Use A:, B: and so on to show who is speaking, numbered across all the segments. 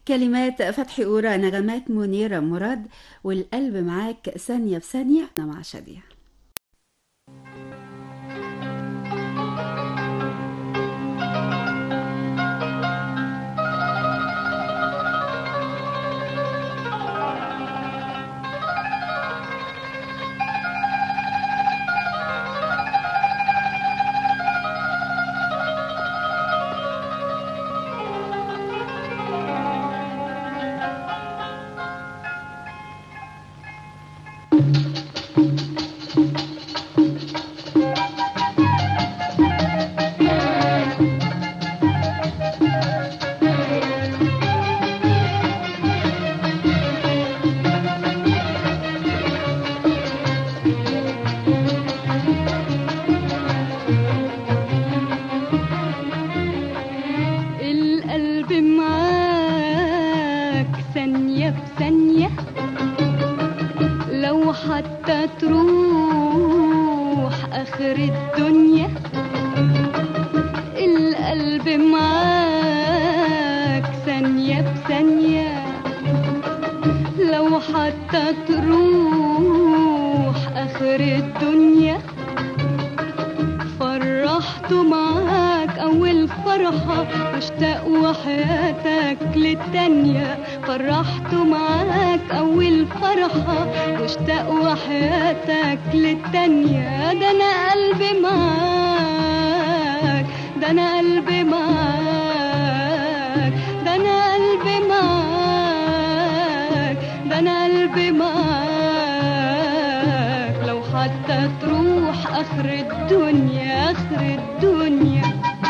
A: كلمات فتحي أورا نغمات منيرة مراد والقلب معاك ثانية بثانية أنا مع شادية
B: القلب معاك ثانية بثانية لو حتى تروح آخر الدنيا القلب معاك ثانية بثانية لو حتى تروح آخر الدنيا فرحت معاك أول فرحة واشتاق وحياتك للتانية فرحت معاك أول فرحة واشتاق وحياتك للتانية ده أنا قلبي معاك ده أنا قلبي معاك ده أنا قلبي معاك ده أنا قلبي معاك لو حتى تروح آخر الدنيا آخر الدنيا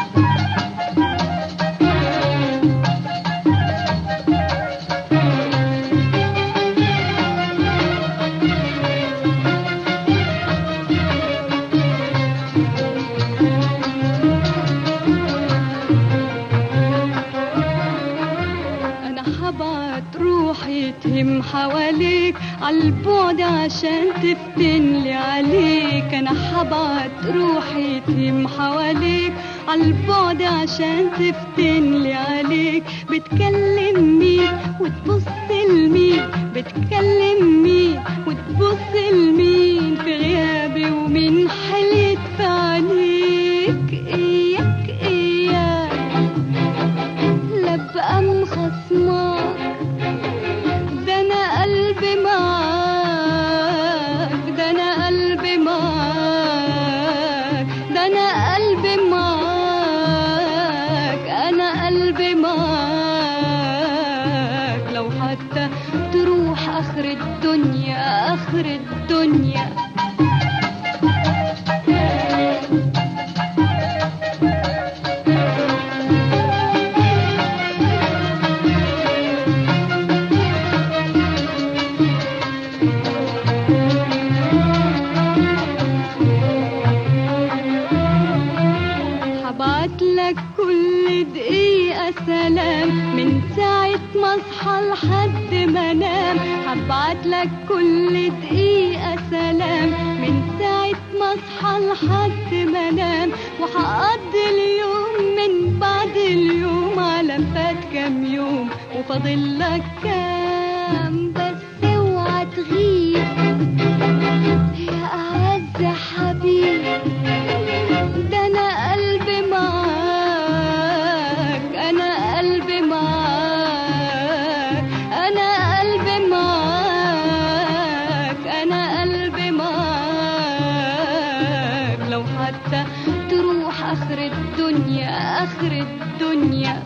B: انا حبعت روحي تهم حواليك عالبعد عشان تفتنلي عليك انا حبعت روحي تهم حواليك عالبعد عشان تفتنلي عليك بتكلم مين وتبص لمين بتكلم مين وتبص لمين في غيابي ومين حليت في عليك اياك اياك لا بقى مخصمك ده انا قلبي معاك ده انا قلبي معاك ده انا قلبي معاك انا قلبي معاك لو حتى تروح اخر الدنيا اخر الدنيا هبعت لك كل دقيقة سلام من ساعة ما اصحى لحد ما انام هبعت لك كل دقيقة سلام من ساعة ما اصحى لحد ما انام وهقضي اليوم من بعد اليوم على فات كام يوم وفاضل لك كام بس اوعى تغيب يا اعز حبيب ده انا قلبي معاك انا قلبي معاك انا قلبي معاك انا قلبي معاك لو حتى تروح اخر الدنيا اخر الدنيا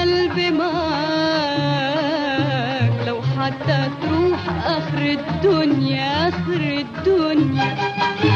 B: قلبي معاك لو حتى تروح اخر الدنيا اخر الدنيا